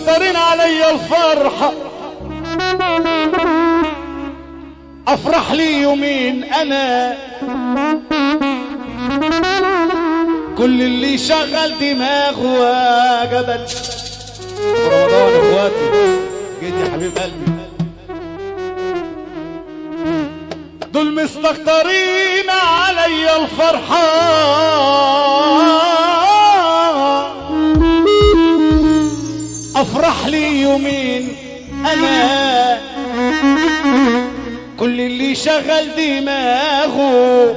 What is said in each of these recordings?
مستكترين عليا الفرحة افرح لي يومين انا كل اللي شغل دماغه جبل رمضان اخواتي جيت يا حبيب قلبي دول مستكترين عليا الفرحة افرح لي يومين انا كل اللي شغل دماغه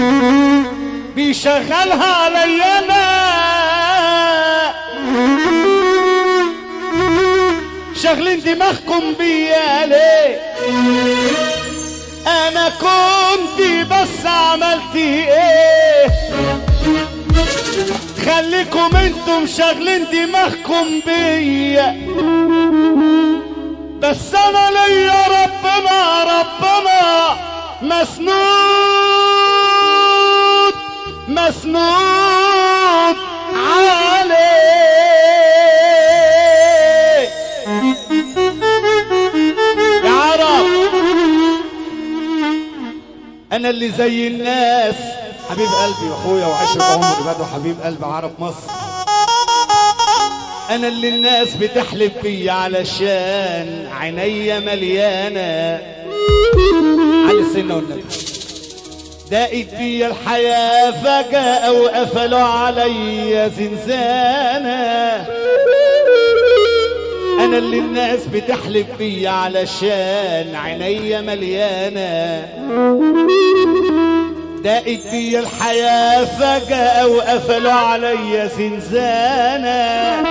بيشغلها علي انا شغلين دماغكم بيا ليه انا كنت بس عملت ايه خليكم انتم شغلين دماغكم بيا بس انا ليا ربنا ربنا مسنود مسنود عليه يا عرب انا اللي زي الناس حبيب قلبي واخويا وعشرة عمري بدو حبيب قلبي عرب مصر انا اللي الناس بتحلف بيا علشان عينيا مليانه على السنه والنبي دقت بيا الحياه فجاه وقفلوا عليا زنزانه انا اللي الناس بتحلف بيا علشان عينيا مليانه دقت بيا الحياة فجأة وقفلوا عليا زنزانة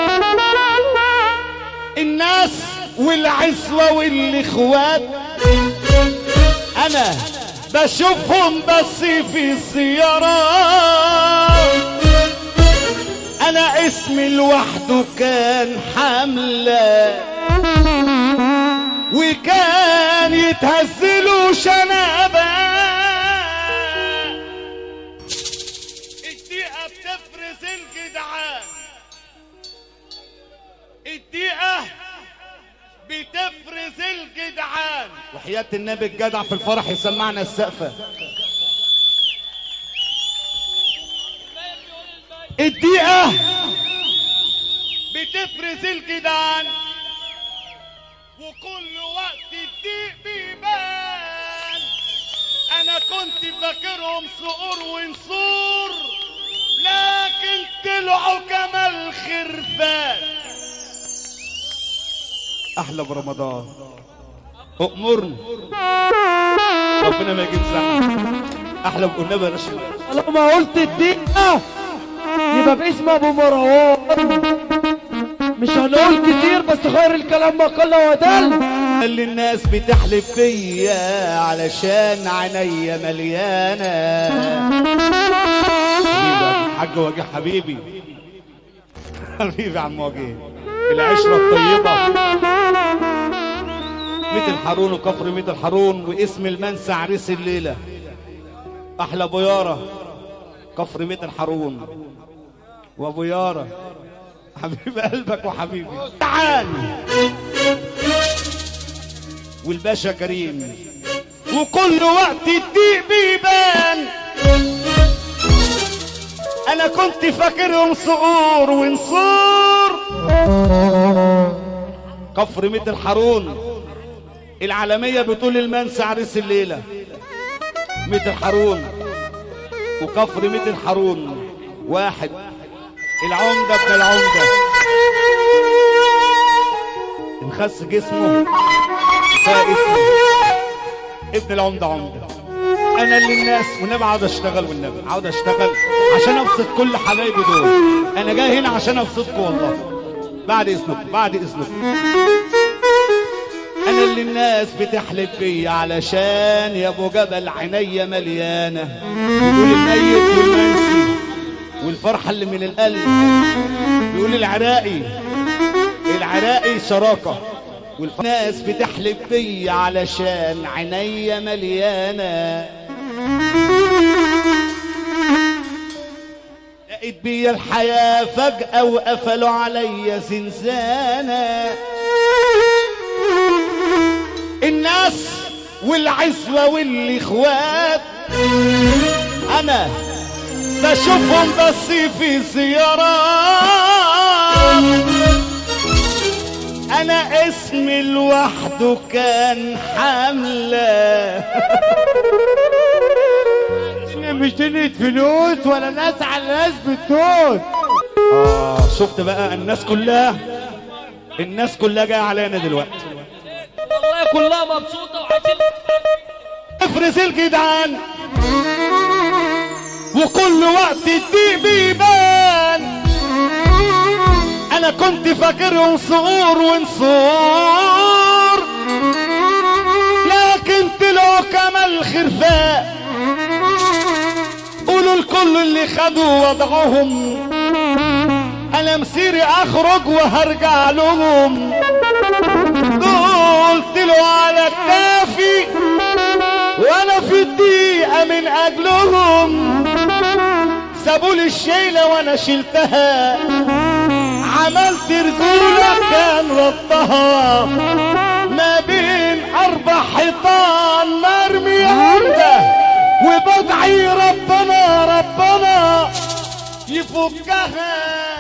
الناس والعزوة والإخوات أنا بشوفهم بس في الزيارات أنا اسمي لوحده كان حملة وكان يتهزلوا شنبات الدقيقة بتفرز الجدعان الدقيقة بتفرز الجدعان وحياة النبي الجدع في الفرح يسمعنا السقفة الدقيقة بتفرز الجدعان وكل وقت الديق بيبان انا كنت فاكرهم صقور ونسور لكن طلعوا كمال خرفان احلى برمضان امرني ربنا ما يجيب زحمه احلى بالنبي يا رشيد لما قلت الدقيقة يبقى باسم ابو مروان مش هنقول كتير بس خير الكلام ما قل ودل اللي الناس بتحلف فيا علشان عينيا مليانه حبيبي الحاج وجيه حبيبي حبيبي يا عم وجيه العشره الطيبه ميت الحارون وكفر ميت الحارون واسم المنسى عريس الليله احلى ابو يارا كفر ميت الحارون وابو يارا حبيب قلبك وحبيبي تعال والباشا كريم وكل وقت الضيق بيبان انا كنت فاكرهم صقور ونصور كفر ميت الحارون العالمية بتقول المنسى عريس الليلة ميت الحارون وكفر ميت الحارون واحد العمدة ابن العمدة انخس جسمه بقى اسمه ابن العمدة عمدة انا اللي الناس والنبي عاوز اشتغل والنبي عاوز اشتغل عشان ابسط كل حبايبي دول انا جاي هنا عشان ابسطكم والله بعد اذنكم بعد اذنكم انا اللي الناس بتحلف بيا علشان يا ابو جبل عينيا مليانه بيقول الميت والمنسي والفرحه اللي من القلب بيقول العراقي العراقي شراكه والناس بتحلف بيا علشان عينيا مليانه لقيت بيا الحياة فجأة وقفلوا عليا زنزانة والعزوة والاخوات انا بشوفهم بس في زيارات انا اسمي لوحده كان حمله مش دنيا فلوس ولا ناس على ناس بتدوس آه شفت بقى الناس كلها الناس كلها جايه علينا دلوقتي والله كلها مبسوطة وعايشين افرز الجدعان وكل وقت الضيق بيبان انا كنت فاكرهم صقور ونصور لكن طلعوا كمال خرفاء قولوا الكل اللي خدوا وضعهم انا مسيري اخرج وهرجع لهم دول طلعوا على كتافي وانا في الضيقه من اجلهم سابوا لي الشيله وانا شلتها عملت رجوله كان ردها ما بين اربع حيطان مرمي عنده وبدعي ربنا ربنا يفكها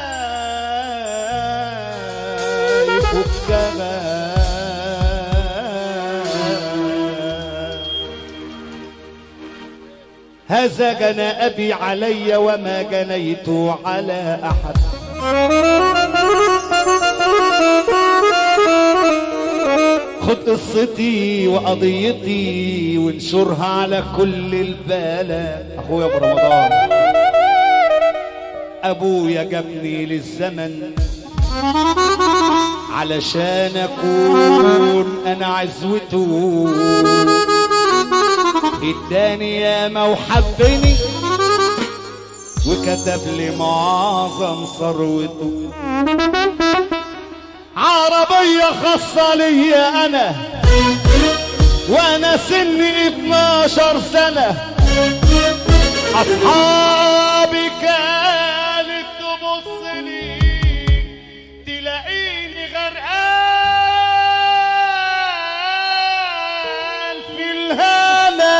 يفكها هذا جنى أبي علي وما جنيت على أحد خد قصتي وقضيتي وانشرها على كل البلد اخويا ابو رمضان ابويا جابني للزمن علشان اكون انا عزوته اداني ياما وحبني وكتب لي معظم ثروته عربية خاصة ليا أنا وأنا سني 12 سنة أصحابي كانت تبص لي تلاقيني غرقان في الهنا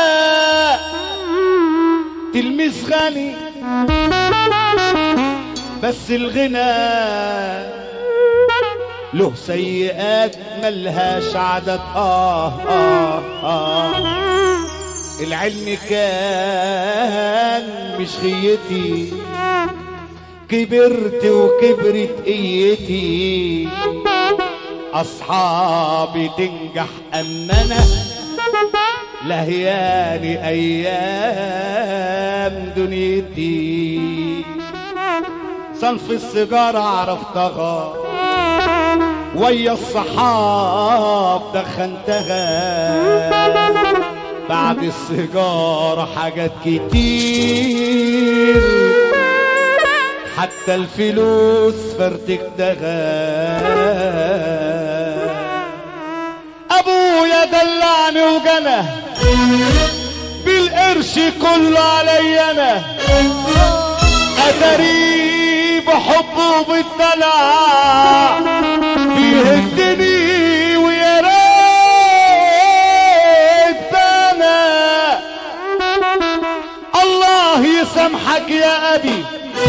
تلميذ غني بس الغنى له سيئات ملهاش عدد آه آه آه العلم كان مش غيتي كبرت وكبرت ايتي اصحابي تنجح اما انا لهياني ايام دنيتي صنف السيجارة عرفتها ويا الصحاب دخنتها بعد السيجارة حاجات كتير حتى الفلوس فرتكتها ابويا دلعني وجنى بالقرش كله علي انا اتاري بحبه وبالدلع بيهدني ويا ريت انا الله يسامحك يا ابي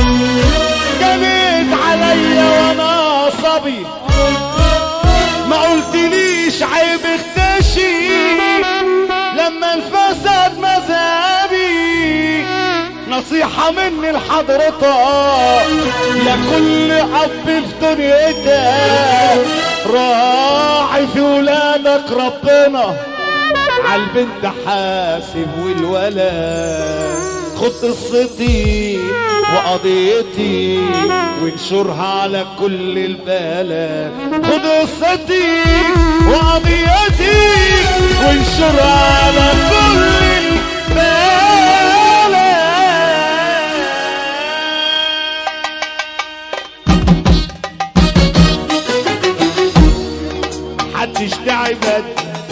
جنيت عليا وانا صبي ما قلتليش عيب اختشي لما انفسد مذهبي نصيحة مني لحضرتك يا كل أب في دنيتك راعي في ولادك ربنا عالبنت حاسب والولد خد قصتي وقضيتي وانشرها على كل البلد خد قصتي وقضيتي وانشرها على كل البلد محدش تعبت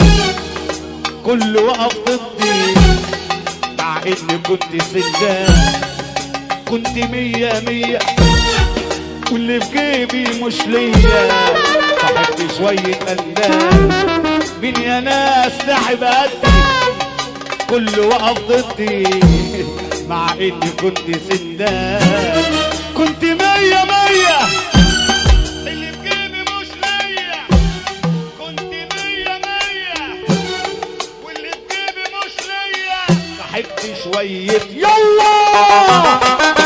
كله وقف ضدي مع اني كنت سندان كنت مية مية واللي في جيبي مش ليا صاحبت شوية أندال مين يا ناس تعب قدي كله وقف ضدي مع اني كنت سندان كنت مية مية اللي في جيبي مش ليا كنت مية مية واللي في جيبي مش ليا صاحبت شوية يلا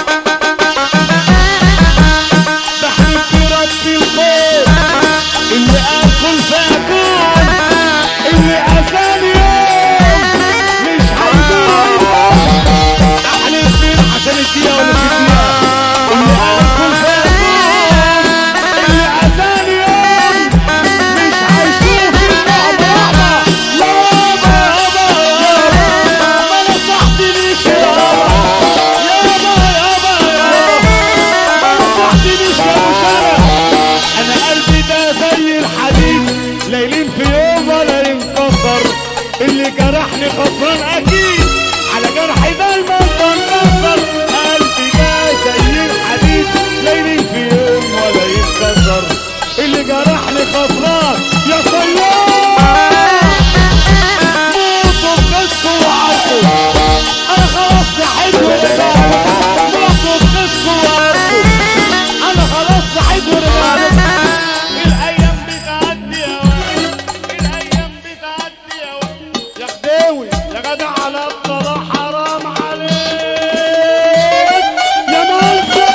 بحلف بربي الخير اللي اكل فاكل اللي عساني يوم مش هيدوم احلف بين عشان الدقيقة ولا في الدقيقة اللي اكل فاكل اللي عساني يوم مش هيشوف النعمة يابا يابا يابا ما نصحتنيش يابا يابا يابا يابا ما نصحتنيش يا ابو شرف انا قلبي ده زي الحديد ليلين في يوم ولا ينكسر اللي جرحني خسران اكيد على جرحي دايما بنكسر قلبي ده زي الحديد ليلين في يوم ولا ينكسر اللي جرحني خسران يا صياد موتوا بقصه وعرقه انا خلاص صحيت ورجعت موتوا بقصه وعرقه انا خلاص صحيت ورجعت الايام بتعدي يا ولد الايام بتعدي يا ولد يا خداوي يا جدع على الطلاق حرام عليك يا مالك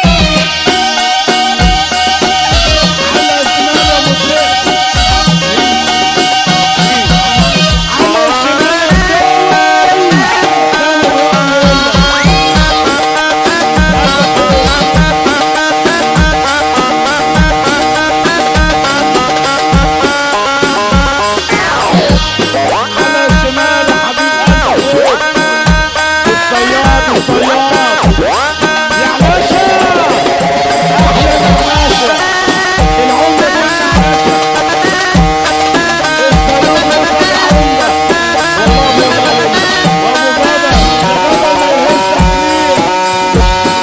على شمال ابو تريق على شمال على الشمال يا حبيب قلبي الصياد الصياد يا باشا احلى نقاشة العمدة دي الصياد والله عمدة والله يا غالي وابو بدر يا بدر ما يهز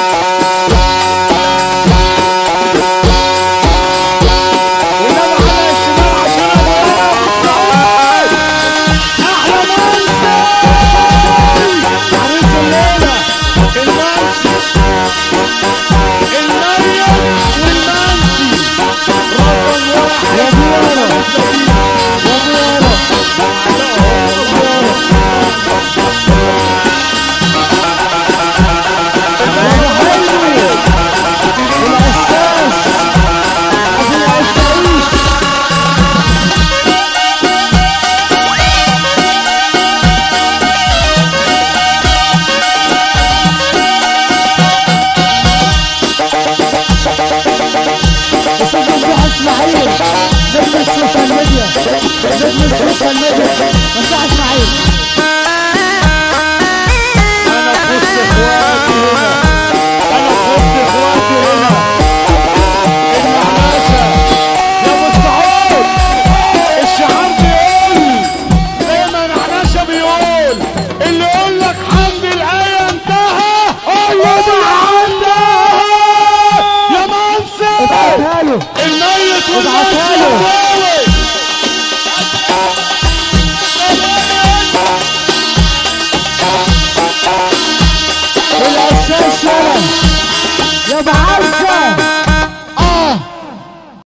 ونام على الشمال عشان ابو السعود احلى منسي عريس الليله المنسي المريم والمنسي رقم واحد يا ديانا يا ديانا اسماعيل نجم السوشيال ميديا نجم السوشيال ميديا مساء اسماعيل انا خدت اخواتي هنا انا خدت اخواتي هنا المعلاشة يا ابو السعود الشعار بيقول زي ما نعناشة بيقول اللي يقول لك حمد الآية انتهى قول له انتهى يا منصر ابعتها له الميت ابعتها والناس له.